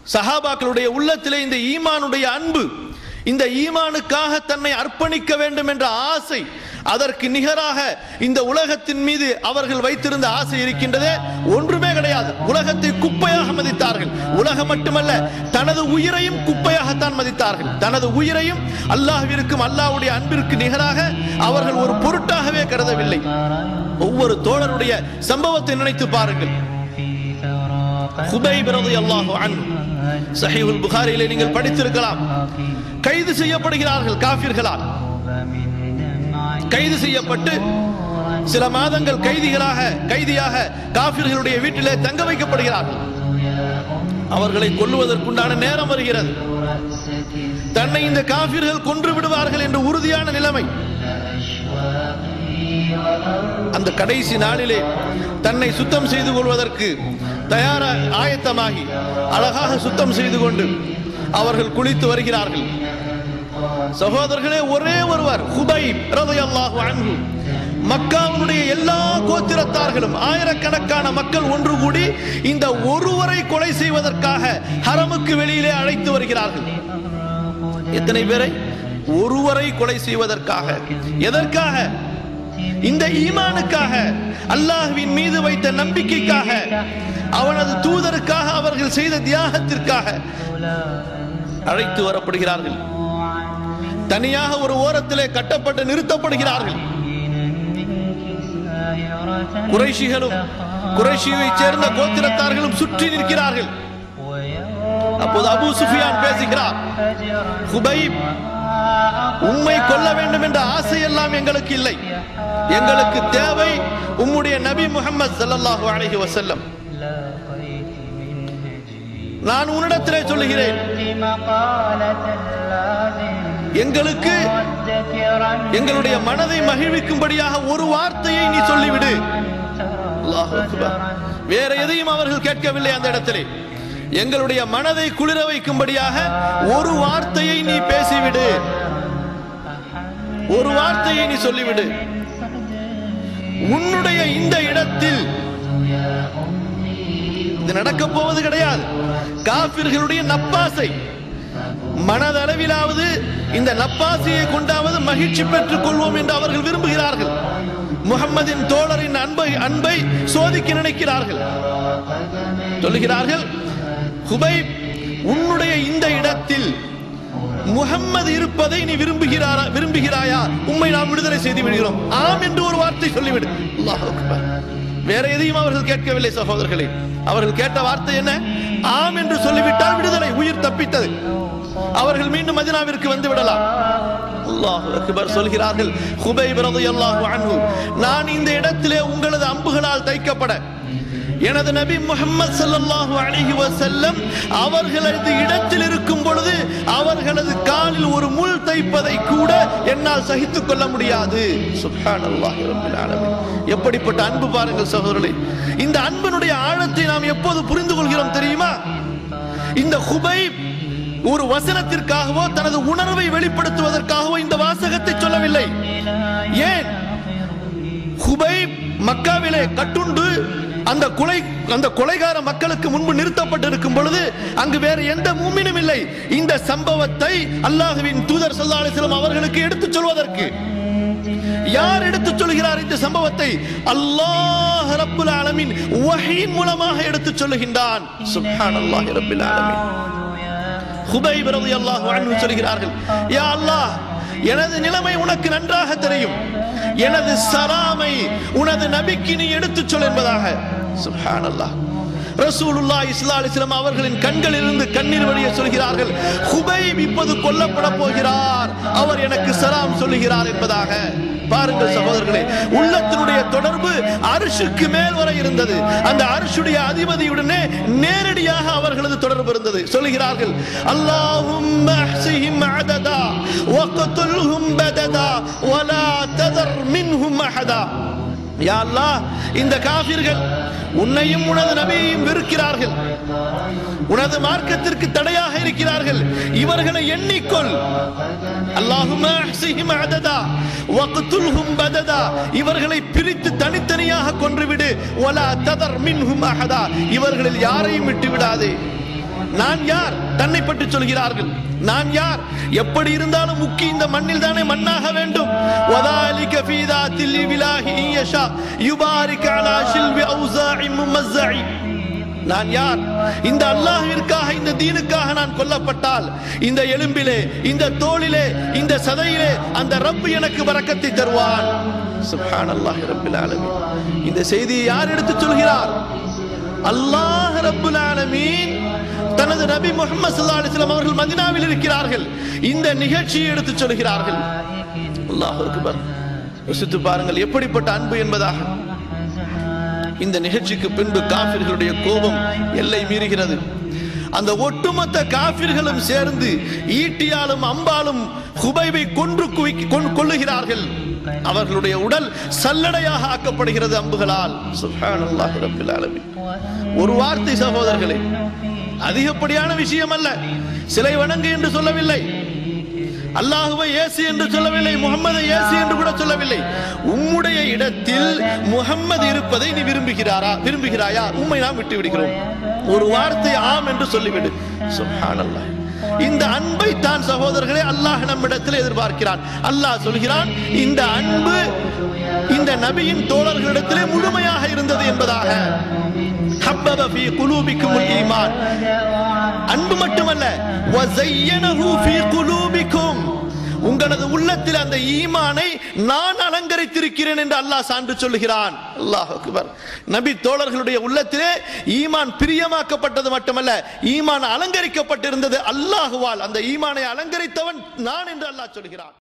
சஹாபாக்களுடைய உள்ளத்திலே இந்த ஈமானுடைய அன்பு இந்த ஈமானுக்காக தன்னை அர்ப்பணிக்க வேண்டும் என்ற ஆசை அதற்கு நிகராக இந்த உலகத்தின் மீது அவர்கள் வைத்திருந்த ஆசை இருக்கின்றதே ஒன்றுமே கிடையாது உலகத்தை குப்பையாக மதித்தார்கள் உலகம் மட்டுமல்ல தனது உயிரையும் குப்பையாகத்தான் மதித்தார்கள் தனது உயிரையும் அல்லாஹ்விற்கும் அல்லாஹ்வுடைய அன்பிற்கு நிகராக அவர்கள் ஒரு பொருட்டாகவே கருதவில்லை ஒவ்வொரு தோழருடைய சம்பவத்தை நினைத்து பாருங்கள் ஹுபைப் ரலியல்லாஹு அன்ஹு சஹீஹுல் புகாரியிலே நீங்கள் படித்திருக்கலாம் கைது செய்யப்படுகிறார்கள் காஃபிர்களால் கைது செய்யப்பட்டு சில மாதங்கள் கைதிகளாக கைதியாக காபிர்களுடைய வீட்டிலே தங்க வைக்கப்படுகிறார்கள் அவர்களை கொல்லுவதற்குண்டான நேரம் வருகிறது தன்னை இந்த காபிர்கள் கொன்று விடுவார்கள் என்ற உறுதியான நிலைமை அந்த கடைசி நாளிலே தன்னை சுத்தம் செய்து கொள்வதற்கு தயார ஆயத்தமாகி அழகாக சுத்தம் செய்து கொண்டு அவர்கள் குளித்து வருகிறார்கள் சகோதரர்களே ஒரே ஒருவர் ஹுபை ரலியல்லாஹு அன்ஹு மக்காவினுடைய எல்லா கோத்திரத்தார்களும் ஆயிரக்கணக்கான மக்கள் ஒன்று கூடி இந்த ஒருவரை கொலை செய்வதற்காக ஹரமுக்கு வெளியிலே அழைத்து வருகிறார்கள் எத்தனை பேரை ஒருவரை கொலை செய்வதற்காக எதற்காக இந்த ஈமானுக்காக அல்லாஹ்வின் மீது வைத்த நம்பிக்கைக்காக அவனது தூதருக்காக அவர்கள் செய்த தியாகத்திற்காக அழைத்து வரப்படுகிறார்கள் தனியாக ஒரு ஓரத்திலே கட்டப்பட்டு நிறுத்தப்படுகிறார்கள் குறைஷிகளும் குறைஷியை சேர்ந்த கோத்திரத்தார்களும் சுற்றி நிற்கிறார்கள் அப்போது அபூ சுஃபியான் பேசுகிறார் ஹுபைப் உம்மை கொல்ல வேண்டும் என்ற ஆசை எல்லாம் எங்களுக்கு இல்லை எங்களுக்கு தேவை உம்முடைய நபி முகமது ஸல்லல்லாஹு அலைஹி வஸல்லம் நான் உன்னிடத்திலே சொல்லுகிறேன் எங்களுக்கு எங்களுடைய மனதை மகிழ்விக்கும்படியாக ஒரு வார்த்தையை நீ சொல்லிவிடு அல்லாஹ் அக்பர். வேற எதையும் அவர்கள் கேட்கவில்லை அந்த இடத்திலே எங்களுடைய மனதை குளிர வைக்கும்படியாக ஒரு வார்த்தையை நீ பேசிவிடு ஒரு வார்த்தையை நீ சொல்லிவிடு உன்னுடைய இந்த இடத்தில் இது நடக்க போவது கிடையாது காபிர்களுடைய நப்பாசை மனதளவிலாவது இந்த நப்பாசையை கொண்டாவது மகிழ்ச்சி பெற்றுக் கொள்வோம் என்று அவர்கள் விரும்புகிறார்கள் முகம்மதின் தோழரின் அன்பை அன்பை சோதிக்க நினைக்கிறார்கள் சொல்லுகிறார்கள் ஹுபைப் உன்னுடைய இந்த இடத்தில் முகம்மது இருப்பதை நீ விரும்புகிறாரா விரும்புகிறாயா உம்மை நாம் விடுதலை செய்து விடுகிறோம் ஆம் என்று ஒரு வார்த்தை சொல்லிவிடு அல்லாஹ் அக்பர். வேற எதையும் அவர்கள் கேட்கவில்லை சகோதரர்களே அவர்கள் கேட்ட வார்த்தை என்ன ஆம் என்று சொல்லிவிட்டால் விடுதலை உயிர் தப்பித்தது அவர்கள் மீண்டும் மதினாவிற்கு வந்து விடலாம் அல்லாஹ் அக்பர் சொல்கிறார்கள் ஹுபைப் ரலியல்லாஹு அன்ஹு நான் இந்த இடத்திலே உங்களது அம்புகளால் தைக்கப்பட எனது நபி முஹம்மது ஸல்லல்லாஹு அலைஹி வஸல்லம் அவர்களது இடத்தில் இருக்கும் பொழுது அவர்களது காலில் ஒரு முள் தைப்பதை கூட என்னால் சகித்துக் கொள்ள முடியாது சுப்ஹானல்லாஹி ரப்பில் ஆலமீன் எப்படிப்பட்ட அன்பு பாருங்கள் சகோதரர்களே இந்த அன்பினுடைய ஆழத்தை நாம் எப்போது புரிந்து கொள்கிறோம் தெரியுமா இந்த ஹுபைப் ஒரு வசனத்திற்காகவோ தனது உணர்வை வெளிப்படுத்துவதற்காகவோ இந்த வாசகத்தை சொல்லவில்லை ஏன் ஹுபைப் மக்காவிலே கட்டுண்டு அந்த கொலை அந்த கொலைகார மக்களுக்கு முன்பு நிறுத்தப்பட்டிருக்கும் பொழுது அங்கு வேறு எந்த மூமினும் இல்லை இந்த சம்பவத்தை அல்லாஹுவின் தூதர் ஸல்லல்லாஹு அலைஹி வஸல்லம் அவர்களுக்கு எடுத்துச் சொல்வதற்கு யார் எடுத்துச் சொல்கிறார் இந்த சம்பவத்தை அல்லாஹ் ரப்புல் ஆலமீன் வஹீன் மூலமாக எடுத்துச் சொல்லுகின்றான் சுப்ஹானல்லாஹி ரப்பில் ஆலமீன் ஹுபைப் ரலியல்லாஹு அன்ஹு சொல்கிறார்கள் யா அல்லாஹ் எனது நிலைமை உனக்கு நன்றாக தெரியும் எனது சராமை உனது நபிக்கு நீ எடுத்துச் சொல் என்பதாக சுப்ஹானல்லாஹ் ரசூலுல்லாஹ் ஸல்லல்லாஹு அலைஹி வஸல்லம் அவர்களின் கண்களிலிருந்து கண்ணீர் வழிய சொல்கிறார்கள் ஹுபைப் இப்போது கொல்லப்பட போகிறார் அவர் எனக்கு சலாம் சொல்லுகிறார் என்பதாக பாருங்கள் சகோதரர்களே உள்ளத்தினுடைய தொடர்பு அரிசுக்கு மேல் வரை இருந்தது அந்த அரிசுடைய அதிபதியுடனே நேரடியாக அவர்களது தொடர்பு இருந்தது சொல்லுகிறார்கள் அல்லாஹும் அஹ்சிஹிம் அததா வக்துல்ஹும் பததா வலா ததர் மின்ஹும் அஹதா யா அல்லாஹ் இந்த காபிர்கள் உன்னையும் உனது நபியையும் வெறுக்கிறார்கள் உனது மார்க்கத்திற்கு தடையாக இருக்கிறார்கள் இவர்களை எண்ணிக்கொள் அல்லாஹும்ம அஹ்சிஹிம் அததா வக்துல்ஹும் பததா இவர்களை பிரித்து தனித்தனியாக கொன்றுவிடு வலா ததர் மின்ஹும் அஹதா இவர்களில் யாரையும் விட்டு விடாதே நான் யார் தன்னை பற்றி சொல்கிறார்கள் நான் யார் எப்படி இருந்தாலும் முக்கி இந்த மண்ணில் தானே மண்ணாக வேண்டும் وذلك في ذات الإله إن يشاء يبارك على شلب أوزاع ممزع நான் யார் இந்த அல்லாஹ்விற்காக இந்த தீனுக்காக நான் கொல்லப்பட்டால் இந்த எலும்பிலே இந்த தோளிலே இந்த சதையிலே அந்த ரப்பு எனக்கு வரக்கத்தை தருவான் சுப்ஹானல்லாஹி ரப்பில் ஆலமீன் இந்த செய்தியை யார் எடுத்து சொல்கிறார் அல்லாஹ் ரப்புல் ஆலமீன் தனது நபி முகமது ஸல்லல்லாஹு அலைஹி வஸல்லம் அவர்கள் மதீனாவில் இருக்கிறார்கள் இந்த நிகழ்ச்சியை எடுத்து சொல்கிறார்கள் அல்லாஹ் அக்பர் யோசித்து பாருங்கள் எப்படிப்பட்ட அன்பு என்பதாக இந்த நிகழ்ச்சிக்கு பின்பு காபிர்களுடைய கோபம் எல்லை மீறுகிறது அந்த ஒட்டுமொத்த காபிர்களும் சேர்ந்து ஈட்டியாலும் அம்பாலும் குபைவை கொன்று குவிக்- கொன்- கொள்ளுகிறார்கள் அவர்களுடைய உடல் சல்லடையாக ஆக்கப்படுகிறது அம்புகளால் சுப்ஹானல்லாஹி ரப்பில் ஆலமீன் ஒரு வார்த்தை சகோதரர்களே அதிகப்படியான விஷயம் அல்ல சிலை வணங்கு என்று சொல்லவில்லை அல்லாஹுவை ஏசு என்று சொல்லவில்லை முகம்மதை ஏசு என்று கூட சொல்லவில்லை உம்முடைய இடத்தில் முகம்மது இருப்பதை நீ விரும்புகிறாரா விரும்புகிறாயா உம்மை நாம் விட்டு விடுகிறோம் ஒரு வார்த்தை ஆம் என்று சொல்லிவிடு சுப்ஹானல்லாஹ் இந்த அன்பை தான் சகோதரர்களே அல்லாஹ் நம்மிடத்தில் எதிர்பார்க்கிறான் அல்லாஹ் சொல்கிறான் இந்த அன்பு இந்த நபியின் தோழர்களிடத்திலே முழுமையாக இருந்தது என்பதாக ஹப்பப ஃபீ குலூபிக்குமுல் ஈமான் அன்பு மட்டுமல்ல வஸையனஹு ஃபீ குலூபிக்கும் உங்களது உள்ளத்தில் அந்த ஈமானை நான் அலங்கரித்திருக்கிறேன் என்று அல்லாஹ் சான்று சொல்லுகிறான் அல்லாஹ் அக்பர் நபி தோழர்களுடைய உள்ளத்திலே ஈமான் பிரியமாக்கப்பட்டது மட்டுமல்ல ஈமான் அலங்கரிக்கப்பட்டிருந்தது அல்லாஹுவால் அந்த ஈமானை அலங்கரித்தவன் நான் என்று அல்லாஹ் சொல்கிறான்